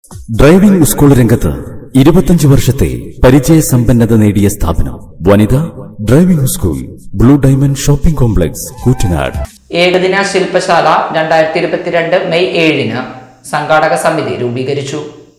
driving school രംഗത്ത് ഇരുപത്തഞ്ച് വർഷത്തെ പരിചയസമ്പന്നത നേടിയ സ്ഥാപനം Vanitha driving school blue diamond shopping complex Koottanad ഏകദിന ശില്പശാല രണ്ടായിരത്തി ഇരുപത്തിരണ്ട് മെയ് ഏഴിന് സംഘാടക സമിതി രൂപീകരിച്ചു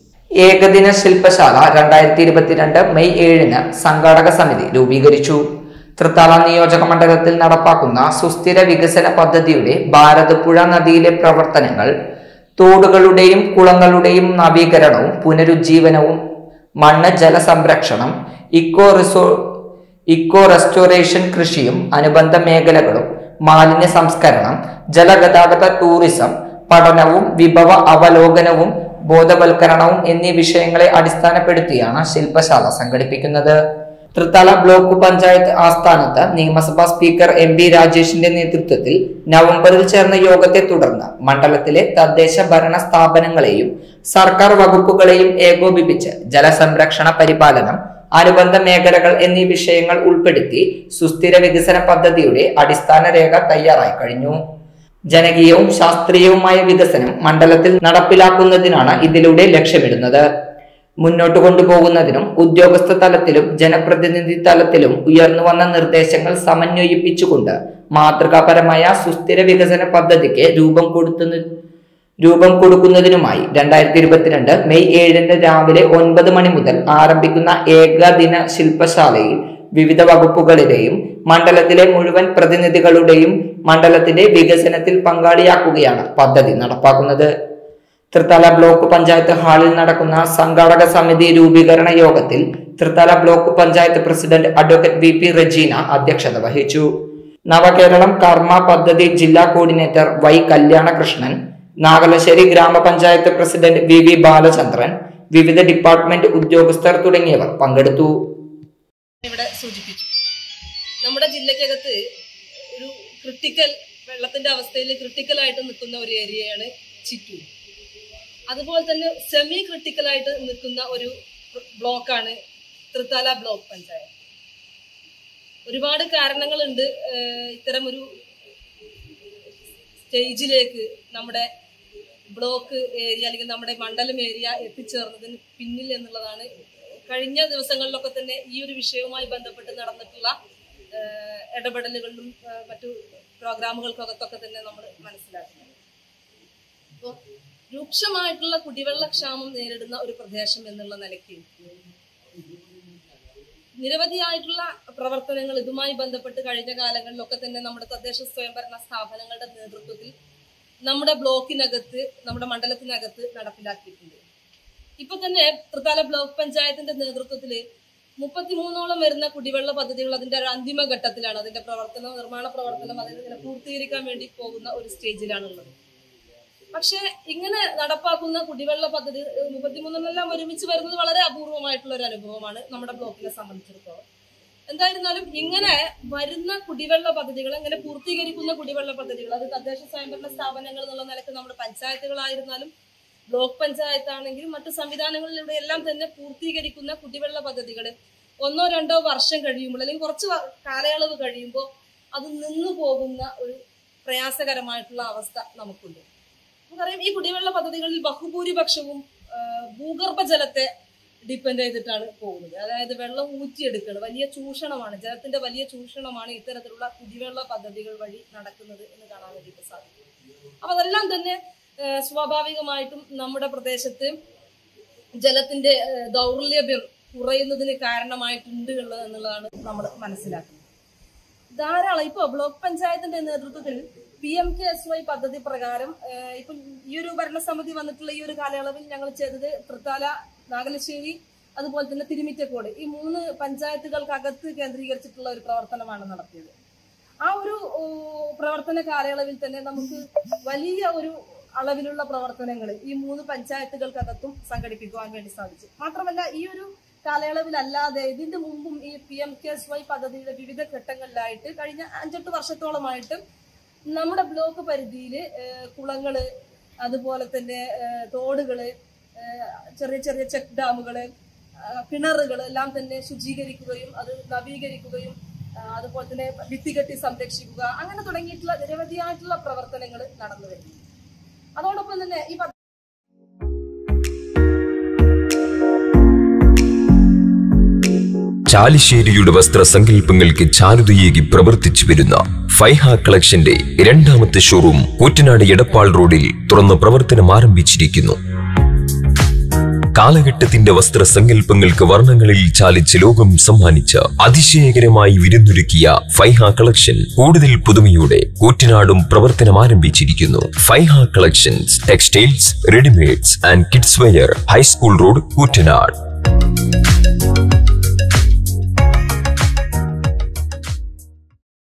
ഏകദിന ശില്പശാല രണ്ടായിരത്തി ഇരുപത്തിരണ്ട് മെയ് ഏഴിന് സംഘാടക സമിതി രൂപീകരിച്ചു തൃത്താല നിയോജക മണ്ഡലത്തിൽ നടപ്പാക്കുന്ന സുസ്ഥിര വികസന പദ്ധതിയുടെ ഭാരതപ്പുഴ നദിയിലെ പ്രവർത്തനങ്ങൾ തോടുകളുടെയും കുളങ്ങളുടെയും നവീകരണവും പുനരുജ്ജീവനവും മണ്ണ് ജല സംരക്ഷണം ഇക്കോ റിസോ ഇക്കോ റെസ്റ്റോറേഷൻ കൃഷിയും അനുബന്ധ മേഖലകളും മാലിന്യ സംസ്കരണം ജലഗതാഗത ടൂറിസം പഠനവും വിഭവ അവലോകനവും ബോധവൽക്കരണവും എന്നീ വിഷയങ്ങളെ അടിസ്ഥാനപ്പെടുത്തിയാണ് ശില്പശാല സംഘടിപ്പിക്കുന്നത് തൃത്തല ബ്ലോക്ക് പഞ്ചായത്ത് ആസ്ഥാനത്ത് നിയമസഭാ സ്പീക്കർ എം പി രാജേഷിന്റെ നേതൃത്വത്തിൽ നവംബറിൽ ചേർന്ന യോഗത്തെ തുടർന്ന് മണ്ഡലത്തിലെ തദ്ദേശ ഭരണ സ്ഥാപനങ്ങളെയും സർക്കാർ വകുപ്പുകളെയും ഏകോപിപ്പിച്ച് ജലസംരക്ഷണ പരിപാലനം അനുബന്ധ മേഖലകൾ എന്നീ വിഷയങ്ങൾ ഉൾപ്പെടുത്തി സുസ്ഥിര വികസന പദ്ധതിയുടെ അടിസ്ഥാന രേഖ തയ്യാറായി കഴിഞ്ഞു ജനകീയവും ശാസ്ത്രീയവുമായ വികസനം മണ്ഡലത്തിൽ നടപ്പിലാക്കുന്നതിനാണ് ഇതിലൂടെ ലക്ഷ്യമിടുന്നത് മുന്നോട്ട് കൊണ്ടുപോകുന്നതിനും ഉദ്യോഗസ്ഥ തലത്തിലും ജനപ്രതിനിധി തലത്തിലും ഉയർന്നു വന്ന നിർദ്ദേശങ്ങൾ സമന്വയിപ്പിച്ചുകൊണ്ട് മാതൃകാപരമായ സുസ്ഥിര വികസന പദ്ധതിക്ക് രൂപം കൊടുത്തുന്ന രൂപം കൊടുക്കുന്നതിനുമായി രണ്ടായിരത്തി ഇരുപത്തിരണ്ട് മെയ് ഏഴിന് രാവിലെ ഒൻപത് മണി മുതൽ ആരംഭിക്കുന്ന ഏകദിന ശില്പശാലയിൽ വിവിധ വകുപ്പുകളിലെയും മണ്ഡലത്തിലെ മുഴുവൻ പ്രതിനിധികളുടെയും മണ്ഡലത്തിന്റെ വികസനത്തിൽ പങ്കാളിയാക്കുകയാണ് പദ്ധതി നടപ്പാക്കുന്നത് തൃത്തല ബ്ലോക്ക് പഞ്ചായത്ത് ഹാളിൽ നടക്കുന്ന സംഘാടക സമിതി രൂപീകരണ യോഗത്തിൽ Thrithala block panchayat president advocate V P Rejeena അധ്യക്ഷത വഹിച്ചു നവകേരളം കർമ്മ പദ്ധതി ജില്ലാ കോർഡിനേറ്റർ വൈ കല്യാണകൃഷ്ണൻ നാഗലശ്ശേരി ഗ്രാമപഞ്ചായത്ത് പ്രസിഡന്റ് വി വി ബാലചന്ദ്രൻ വിവിധ ഡിപ്പാർട്ട്മെന്റ് ഉദ്യോഗസ്ഥർ തുടങ്ങിയവർ പങ്കെടുത്തു ഇവിടെ സൂചിപ്പിച്ചു നമ്മുടെ ജില്ലക്കകത്ത് ഒരു ക്രിട്ടിക്കൽ വെള്ളത്തിന്റെ അവസ്ഥയിൽ ക്രിട്ടിക്കലായിട്ട് നിൽക്കുന്ന ഒരു ഏരിയയാണ് ചിറ്റൂർ അതുപോലെ തന്നെ സെമി ക്രിട്ടിക്കലായിട്ട് നിൽക്കുന്ന ഒരു ബ്ലോക്കാണ് തൃത്താല ബ്ലോക്ക് പഞ്ചായത്ത് ഒരുപാട് കാരണങ്ങളുണ്ട് ഏഹ് ഇത്തരം ഒരു സ്റ്റേജിലേക്ക് നമ്മുടെ ബ്ലോക്ക് ഏരിയ അല്ലെങ്കിൽ നമ്മുടെ മണ്ഡലം ഏരിയ എത്തിച്ചേർന്നതിന് പിന്നിൽ എന്നുള്ളതാണ് കഴിഞ്ഞ ദിവസങ്ങളിലൊക്കെ തന്നെ ഈ ഒരു വിഷയവുമായി ബന്ധപ്പെട്ട് നടന്നിട്ടുള്ള ഏഹ് ഇടപെടലുകളിലും ഏഹ് മറ്റു പ്രോഗ്രാമുകൾക്കകത്തൊക്കെ തന്നെ നമ്മൾ മനസ്സിലാക്കുന്നത് അപ്പോൾ രൂക്ഷമായിട്ടുള്ള കുടിവെള്ളക്ഷാമം നേരിടുന്ന ഒരു പ്രദേശം എന്നുള്ള നിലയ്ക്ക് നിരവധിയായിട്ടുള്ള പ്രവർത്തനങ്ങൾ ഇതുമായി ബന്ധപ്പെട്ട് കഴിഞ്ഞ കാലങ്ങളിലൊക്കെ തന്നെ നമ്മുടെ തദ്ദേശ സ്വയംഭരണ സ്ഥാപനങ്ങളുടെ നേതൃത്വത്തിൽ നമ്മുടെ ബ്ലോക്കിനകത്ത് നമ്മുടെ മണ്ഡലത്തിനകത്ത് നടപ്പിലാക്കിയിട്ടുണ്ട് ഇപ്പൊ തന്നെ തൃത്താല ബ്ലോക്ക് പഞ്ചായത്തിന്റെ നേതൃത്വത്തിൽ മുപ്പത്തിമൂന്നോളം വരുന്ന കുടിവെള്ള പദ്ധതികൾ അതിന്റെ ഒരു അന്തിമ ഘട്ടത്തിലാണ് അതിന്റെ പ്രവർത്തനം നിർമ്മാണ പ്രവർത്തനം അതിനെ പൂർത്തീകരിക്കാൻ വേണ്ടി പോകുന്ന ഒരു സ്റ്റേജിലാണുള്ളത് പക്ഷെ ഇങ്ങനെ നടപ്പാക്കുന്ന കുടിവെള്ള പദ്ധതി ഏഹ് മുപ്പത്തിമൂന്നെണ്ണെല്ലാം ഒരുമിച്ച് വരുന്നത് വളരെ അപൂർവമായിട്ടുള്ള ഒരു അനുഭവമാണ് നമ്മുടെ ബ്ലോക്കിനെ സംബന്ധിച്ചിടത്തോളം എന്തായിരുന്നാലും ഇങ്ങനെ വരുന്ന കുടിവെള്ള പദ്ധതികൾ ഇങ്ങനെ പൂർത്തീകരിക്കുന്ന കുടിവെള്ള പദ്ധതികൾ അത് തദ്ദേശ സ്വയംഭരണ സ്ഥാപനങ്ങൾ എന്നുള്ള നിലക്ക് നമ്മുടെ പഞ്ചായത്തുകളായിരുന്നാലും ബ്ലോക്ക് പഞ്ചായത്താണെങ്കിലും മറ്റു സംവിധാനങ്ങളിലൂടെ എല്ലാം തന്നെ പൂർത്തീകരിക്കുന്ന കുടിവെള്ള പദ്ധതികൾ ഒന്നോ രണ്ടോ വർഷം കഴിയുമ്പോൾ അല്ലെങ്കിൽ കുറച്ച് വ- കാലയളവ് കഴിയുമ്പോൾ അത് നിന്നു പോകുന്ന ഒരു പ്രയാസകരമായിട്ടുള്ള അവസ്ഥ നമുക്കുണ്ട് നമുക്കറിയാം ഈ കുടിവെള്ള പദ്ധതികളിൽ ബഹുഭൂരിപക്ഷവും ആ, ഭൂഗർഭ ജലത്തെ ഡിപ്പെൻഡ് ചെയ്തിട്ടാണ് പോകുന്നത് അതായത് വെള്ളം ഊറ്റിയെടുക്കണം വലിയ ചൂഷണമാണ് ജലത്തിന്റെ വലിയ ചൂഷണമാണ് ഇത്തരത്തിലുള്ള കുടിവെള്ള പദ്ധതികൾ വഴി നടക്കുന്നത് എന്ന് കാണാൻ വേണ്ടിയിട്ട് സാധിക്കും അപ്പൊ അതെല്ലാം തന്നെ ആ, സ്വാഭാവികമായിട്ടും നമ്മുടെ പ്രദേശത്ത് ജലത്തിന്റെ ആ, ദൗർലഭ്യം കുറയുന്നതിന് കാരണമായിട്ടുണ്ട് ഉള്ളത് എന്നുള്ളതാണ് നമ്മൾ മനസ്സിലാക്കുന്നത് ധാരാളം ഇപ്പൊ ബ്ലോക്ക് പഞ്ചായത്തിന്റെ നേതൃത്വത്തിൽ P M K S Y പദ്ധതി പ്രകാരം ഏഹ്, ഇപ്പൊ ഈ ഒരു ഭരണസമിതി വന്നിട്ടുള്ള ഈ ഒരു കാലയളവിൽ ഞങ്ങൾ ചെയ്തത് തൃത്താല നാഗലശ്ശേരി അതുപോലെ തന്നെ തിരുമിറ്റക്കോട് ഈ മൂന്ന് പഞ്ചായത്തുകൾക്കകത്ത് കേന്ദ്രീകരിച്ചിട്ടുള്ള ഒരു പ്രവർത്തനമാണ് നടത്തിയത് ആ ഒരു ഓ, പ്രവർത്തന കാലയളവിൽ തന്നെ നമുക്ക് വലിയ ഒരു അളവിലുള്ള പ്രവർത്തനങ്ങൾ ഈ മൂന്ന് പഞ്ചായത്തുകൾക്കകത്തും സംഘടിപ്പിക്കുവാൻ വേണ്ടി സാധിച്ചു മാത്രമല്ല ഈ ഒരു കാലയളവിലല്ലാതെ ഇതിന്റെ മുമ്പും ഈ P M K S Y പദ്ധതിയുടെ വിവിധ ഘട്ടങ്ങളിലായിട്ട് കഴിഞ്ഞ അഞ്ചെട്ട് വർഷത്തോളമായിട്ട് നമ്മുടെ ബ്ലോക്ക് പരിധിയിൽ കുളങ്ങള് അതുപോലെ തന്നെ ഏഹ്, തോടുകള് ഏഹ്, ചെറിയ ചെറിയ ചെക്ക് ഡാമുകള് കിണറുകൾ എല്ലാം തന്നെ ശുചീകരിക്കുകയും അത് നവീകരിക്കുകയും ആ, അതുപോലെ തന്നെ ഭിത്തികെട്ടി സംരക്ഷിക്കുക അങ്ങനെ തുടങ്ങിയിട്ടുള്ള നിരവധിയായിട്ടുള്ള പ്രവർത്തനങ്ങൾ നടന്നു വരുന്നു അതോടൊപ്പം തന്നെ ഈ പദ്ധ- ചാലിശ്ശേരിയുടെ വസ്ത്രസങ്കല്പങ്ങൾക്ക് ചാരുതയേകി പ്രവർത്തിച്ചു വരുന്ന ഫൈഹ കളക്ഷന്റെ രണ്ടാമത്തെ ഷോറൂം കൂറ്റനാട് എടപ്പാൾ റോഡിൽ തുറന്ന് പ്രവർത്തനം ആരംഭിച്ചിരിക്കുന്നു കാലഘട്ടത്തിന്റെ വസ്ത്രസങ്കല്പങ്ങൾക്ക് വർണ്ണങ്ങളിൽ ചാലിച്ച് ലോകം സമ്മാനിച്ച അതിശയകരമായി വിരുന്നൊരുക്കിയ ഫൈഹ കളക്ഷൻ കൂടുതൽ പുതുമയോടെ കൂറ്റനാടും പ്രവർത്തനം ആരംഭിച്ചിരിക്കുന്നു Faiha collections textiles readymades and kids wear high school road Koottanad